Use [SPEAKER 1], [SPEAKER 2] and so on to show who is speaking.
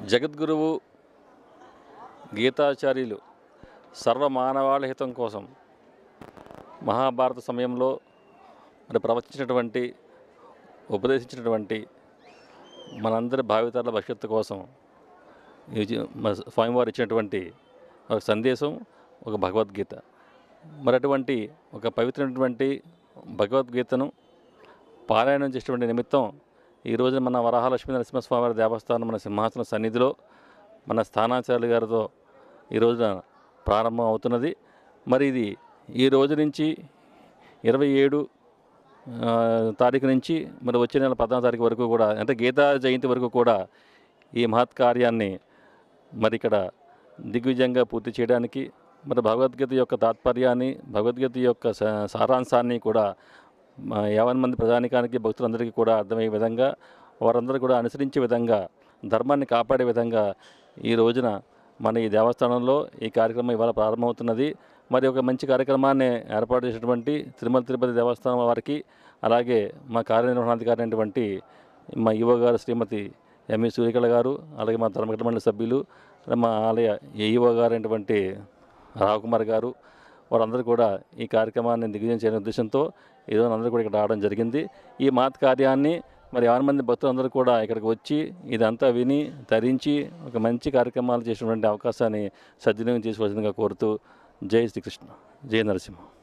[SPEAKER 1] జగద్గురువు గీతాచార్యులు సర్వ మానవాళి హితం కోసం మహాభారత సమయంలో మరి ప్రవచించినటువంటి ఉపదేశించినటువంటి మనందరి భావితరాల భవిష్యత్తు కోసం ఈ జీ- మన స్వామివారు ఇచ్చినటువంటి ఒక సందేశం ఒక భగవద్గీత మరి అటువంటి ఒక పవిత్రమైనటువంటి భగవద్గీతను పారాయణం చేసేటువంటి నిమిత్తం ఈ రోజు మన వరాహలక్ష్మీ నరసింహస్వామి దేవస్థానం మన సింహాసన సన్నిధిలో మన స్థానాచార్యులు గారితో ఈ రోజున ప్రారంభం అవుతున్నది మరి ఇది ఈ రోజు నుంచి ఇరవై ఏడు ఆ, తారీఖు నుంచి మరి వచ్చే నెల పద్నాలుగు తారీఖు వరకు కూడా అంటే గీతా జయంతి వరకు కూడా ఈ మహత్ కార్యాన్ని మరి ఇక్కడ దిగ్విజయంగా పూర్తి చేయడానికి మరి భగవద్గీత యొక్క తాత్పర్యాన్ని భగవద్గీత యొక్క సా- సారాంశాన్ని కూడా మా యావన్ మంది ప్రజానికానికి భక్తులందరికీ కూడా అర్థమయ్యే విధంగా వారందరూ కూడా అనుసరించే విధంగా ధర్మాన్ని కాపాడే విధంగా ఈ రోజున మన ఈ దేవస్థానంలో ఈ కార్యక్రమం ఇవాళ ప్రారంభమవుతున్నది మరి ఒక మంచి కార్యక్రమాన్ని ఏర్పాటు చేసినటువంటి తిరుమల తిరుపతి దేవస్థానం వారికి అలాగే మా కార్యనిర్వహణాధికారి అయినటువంటి మా యువ గారు శ్రీమతి ఎంఈ సూర్యకళ గారు అలాగే మా ధర్మకట మండలి సభ్యులు మా ఆలయ ఏఈఓ గారు అయినటువంటి రావుకుమార్ గారు వారందరూ కూడా ఈ కార్యక్రమాన్ని దిగ్విజయం చేయని ఉద్దేశంతో ఈరోజు అందరూ కూడా ఇక్కడ రావడం జరిగింది ఈ మాత్ కార్యాన్ని మరి యాభై మంది భక్తులందరూ కూడా ఇక్కడికి వచ్చి ఇదంతా విని ధరించి ఒక మంచి కార్యక్రమాలు చేసినటువంటి అవకాశాన్ని సద్వినియోగం చేసుకోవాల్సిందిగా కోరుతూ జై శ్రీకృష్ణ జై నరసింహ